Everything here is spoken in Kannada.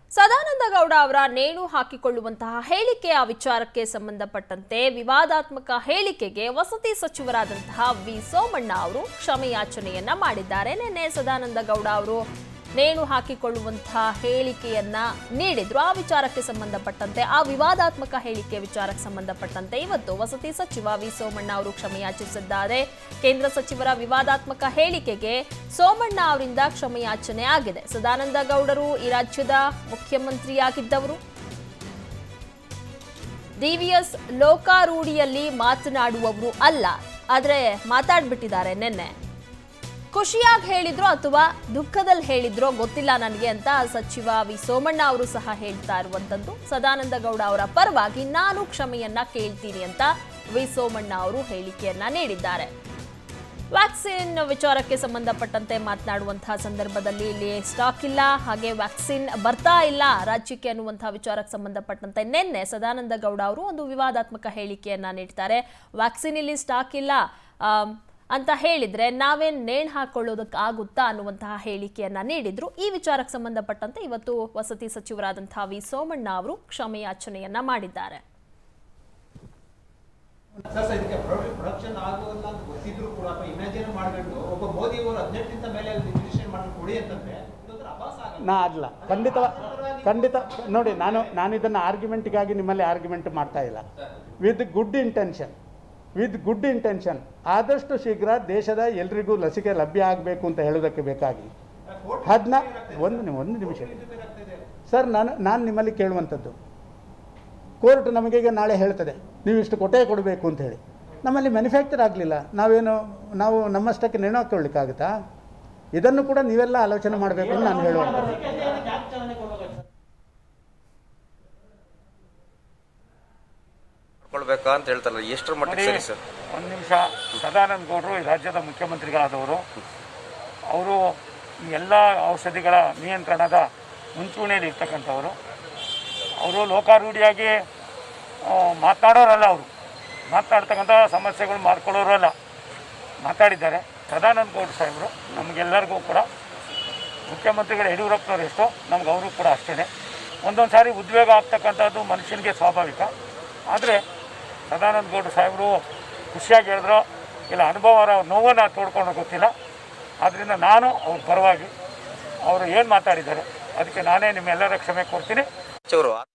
ಸದಾನಂದ ಗೌಡ ಅವರ ನೇಣು ಹಾಕಿಕೊಳ್ಳುವಂತಹ ಹೇಳಿಕೆಯ ವಿಚಾರಕ್ಕೆ ಸಂಬಂಧಪಟ್ಟಂತೆ ವಿವಾದಾತ್ಮಕ ಹೇಳಿಕೆಗೆ ವಸತಿ ಸಚಿವರಾದಂತಹ ವಿ ಸೋಮಣ್ಣ ಅವರು ಕ್ಷಮೆಯಾಚನೆಯನ್ನ ಮಾಡಿದ್ದಾರೆ ನಿನ್ನೆ ಸದಾನಂದ ಗೌಡ ಅವರು ನೇಣು ಹಾಕಿಕೊಳ್ಳುವಂತಹ ಹೇಳಿಕೆಯನ್ನ ನೀಡಿದ್ರು ಆ ವಿಚಾರಕ್ಕೆ ಸಂಬಂಧಪಟ್ಟಂತೆ ಆ ವಿವಾದಾತ್ಮಕ ಹೇಳಿಕೆ ವಿಚಾರಕ್ಕೆ ಸಂಬಂಧಪಟ್ಟಂತೆ ಇವತ್ತು ವಸತಿ ಸಚಿವ ವಿ ಸೋಮಣ್ಣ ಅವರು ಕ್ಷಮೆಯಾಚಿಸಿದ್ದಾರೆ ಕೇಂದ್ರ ಸಚಿವರ ವಿವಾದಾತ್ಮಕ ಹೇಳಿಕೆಗೆ ಸೋಮಣ್ಣ ಅವರಿಂದ ಕ್ಷಮೆಯಾಚನೆ ಆಗಿದೆ ಸದಾನಂದ ಗೌಡರು ಈ ರಾಜ್ಯದ ಮುಖ್ಯಮಂತ್ರಿಯಾಗಿದ್ದವರು ಡಿವಿಎಸ್ ಲೋಕಾರೂಢಿಯಲ್ಲಿ ಮಾತನಾಡುವವರು ಅಲ್ಲ ಆದ್ರೆ ಮಾತಾಡ್ಬಿಟ್ಟಿದ್ದಾರೆ ನಿನ್ನೆ ಖುಷಿಯಾಗಿ ಹೇಳಿದ್ರೋ ಅಥವಾ ದುಃಖದಲ್ಲಿ ಹೇಳಿದ್ರೋ ಗೊತ್ತಿಲ್ಲ ನನಗೆ ಅಂತ ಸಚಿವ ವಿ ಸೋಮಣ್ಣ ಅವರು ಸಹ ಹೇಳ್ತಾ ಇರುವಂತದ್ದು ಸದಾನಂದ ಗೌಡ ಅವರ ಪರವಾಗಿ ನಾನು ಕ್ಷಮೆಯನ್ನ ಕೇಳ್ತೀನಿ ಅಂತ ವಿ ಸೋಮಣ್ಣ ಅವರು ಹೇಳಿಕೆಯನ್ನ ನೀಡಿದ್ದಾರೆ ವ್ಯಾಕ್ಸಿನ್ ವಿಚಾರಕ್ಕೆ ಸಂಬಂಧಪಟ್ಟಂತೆ ಮಾತನಾಡುವಂತಹ ಸಂದರ್ಭದಲ್ಲಿ ಇಲ್ಲಿ ಸ್ಟಾಕ್ ಇಲ್ಲ ಹಾಗೆ ವ್ಯಾಕ್ಸಿನ್ ಬರ್ತಾ ಇಲ್ಲ ರಾಜ್ಯಕ್ಕೆ ಅನ್ನುವಂತಹ ವಿಚಾರಕ್ಕೆ ಸಂಬಂಧಪಟ್ಟಂತೆ ನಿನ್ನೆ ಸದಾನಂದ ಗೌಡ ಅವರು ಒಂದು ವಿವಾದಾತ್ಮಕ ಹೇಳಿಕೆಯನ್ನ ನೀಡ್ತಾರೆ ವ್ಯಾಕ್ಸಿನ್ ಇಲ್ಲಿ ಸ್ಟಾಕ್ ಇಲ್ಲ ಆಮ್, ಅಂತ ಹೇಳಿದ್ರೆ ನಾವೇನ್ ನೇಣ್ ಹಾಕೊಳ್ಳೋದಕ್ಕೆ ಆಗುತ್ತಾ ಅನ್ನುವಂತಹ ಹೇಳಿಕೆಯನ್ನ ನೀಡಿದ್ರು ಈ ವಿಚಾರಕ್ಕೆ ಸಂಬಂಧಪಟ್ಟಂತೆ ಇವತ್ತು ವಸತಿ ಸಚಿವರಾದಂತಹ ವಿ ಸೋಮಣ್ಣ ಅವರು ಕ್ಷಮೆಯಾಚನೆಯನ್ನ ಮಾಡಿದ್ದಾರೆ ಸರ್ ಸರ್ ಇದಕ್ಕೆ ಪ್ರೊಡಕ್ಷನ್ ಆಗೋಲ್ಲ ಅಂತ ಗೊತ್ತಿದ್ರು ಕೂಡ ಅಥವಾ ಇಮ್ಯಾಜಿನ್ ಮಾಡ್ಕೊಂಡು ಒಬ್ಬ ಮೋದಿ ಅವರು ಹದಿನೆಂಟರಿಂದ ಮೇಲೆ ರಿಜಿಸ್ಟ್ರೇಷನ್ ಮಾಡ್ಕೊಂಡು ಕೊಡಿ ಅಂತಂದ್ರೆ ಇದೊಂಥರ ಅಭಾಸ ಆಗಲ್ಲ ನಾ ಅಲ್ಲ ಖಂಡಿತ ಖಂಡಿತ ನೋಡಿ ನಾನು ನಾನು ಇದನ್ನು ಆರ್ಗ್ಯುಮೆಂಟ್ಗಾಗಿ ನಿಮ್ಮಲ್ಲಿ ಆರ್ಗ್ಯುಮೆಂಟ್ ಮಾಡ್ತಾ ಇಲ್ಲ with good intention with good intention ಆದಷ್ಟು ಶೀಘ್ರ ದೇಶದ ಎಲ್ರಿಗೂ ಲಸಿಕೆ ಲಭ್ಯ ಆಗಬೇಕು ಅಂತ ಹೇಳೋದಕ್ಕೆ ಬೇಕಾಗಿ ಹದಿನಾ ಒಂದು ನಿಮ್- ಒಂದು ನಿಮಿಷ ಸರ್ ನಾನು ನಾನು ನಿಮ್ಮಲ್ಲಿ ಕೇಳುವಂಥದ್ದು ಕೋರ್ಟ್ ನಮಗೆ ಈಗ ನಾಳೆ ಹೇಳ್ತದೆ ನೀವು ಇಷ್ಟು ಕೊಟ್ಟೇ ಕೊಡಬೇಕು ಅಂತ ಹೇಳಿ ನಮ್ಮಲ್ಲಿ ಮ್ಯಾನುಫ್ಯಾಕ್ಚರ್ ಆಗಲಿಲ್ಲ ನಾವೇನು ನಾವು ನಮ್ಮಷ್ಟಕ್ಕೆ ನೇಣು ಹಾಕ್ಕೊಳ್ಳಿಕ್ಕಾಗುತ್ತಾ ಇದನ್ನು ಕೂಡ ನೀವೆಲ್ಲ ಆಲೋಚನೆ ಮಾಡಬೇಕು ಅಂತ ನಾನು ಹೇಳುವಂಥದ್ದು ಮಾಡ್ಕೊಳ್ಬೇಕಾ ಅಂತ ಹೇಳ್ತಾರಲ್ಲ ಎಷ್ಟರ ಮಟ್ಟಿಗೆ ಸರಿ ಸರ್ ಒಂದು ನಿಮಿಷ ಸದಾನಂದ ಗೌಡರು ಈ ರಾಜ್ಯದ ಮುಖ್ಯಮಂತ್ರಿಗಳಾದವರು ಅವರು ಈ ಎಲ್ಲ ಔಷಧಿಗಳ ನಿಯಂತ್ರಣದ ಮುಂಚೂಣಿಯಲ್ಲಿ ಇರ್ತಕ್ಕಂಥವರು ಅವರು ಲೋಕಾರೂಢಿಯಾಗಿ ಆ, ಮಾತನಾಡೋರಲ್ಲ ಅವರು ಮಾತನಾಡ್ತಕ್ಕಂಥ ಸಮಸ್ಯೆಗಳು ಮಾಡ್ಕೊಳ್ಳೋರಲ್ಲ ಮಾತಾಡಿದ್ದಾರೆ ಸದಾನಂದ ಗೌಡ ಸಾಹೇಬರು ನಮಗೆಲ್ಲರಿಗೂ ಕೂಡ ಮುಖ್ಯಮಂತ್ರಿಗಳು ಯಡಿಯೂರಪ್ಪನವ್ರು ಎಷ್ಟೋ ನಮ್ಗೆ ಅವರು ಕೂಡ ಅಷ್ಟೇ ಒಂದೊಂದು ಸಾರಿ ಉದ್ವೇಗ ಆಗ್ತಕ್ಕಂಥದ್ದು ಮನುಷ್ಯನಿಗೆ ಸ್ವಾಭಾವಿಕ ಆದರೆ ಸದಾನಂದ ಗೌಡ ಸಾಹೇಬರು ಖುಷಿಯಾಗಿ ಹೇಳಿದ್ರು ಇಲ್ಲ ಅನುಭವ ನೋವನ್ನು ತೋಡ್ಕೊಂಡು ಗೊತ್ತಿಲ್ಲ ಆದ್ದರಿಂದ ನಾನು ಅವ್ರ ಪರವಾಗಿ ಅವರು ಏನು ಮಾತಾಡಿದ್ದಾರೆ ಅದಕ್ಕೆ ನಾನೇ ನಿಮ್ಮೆಲ್ಲರ ಕ್ಷಮೆ ಕೊಡ್ತೀನಿ ಅವರು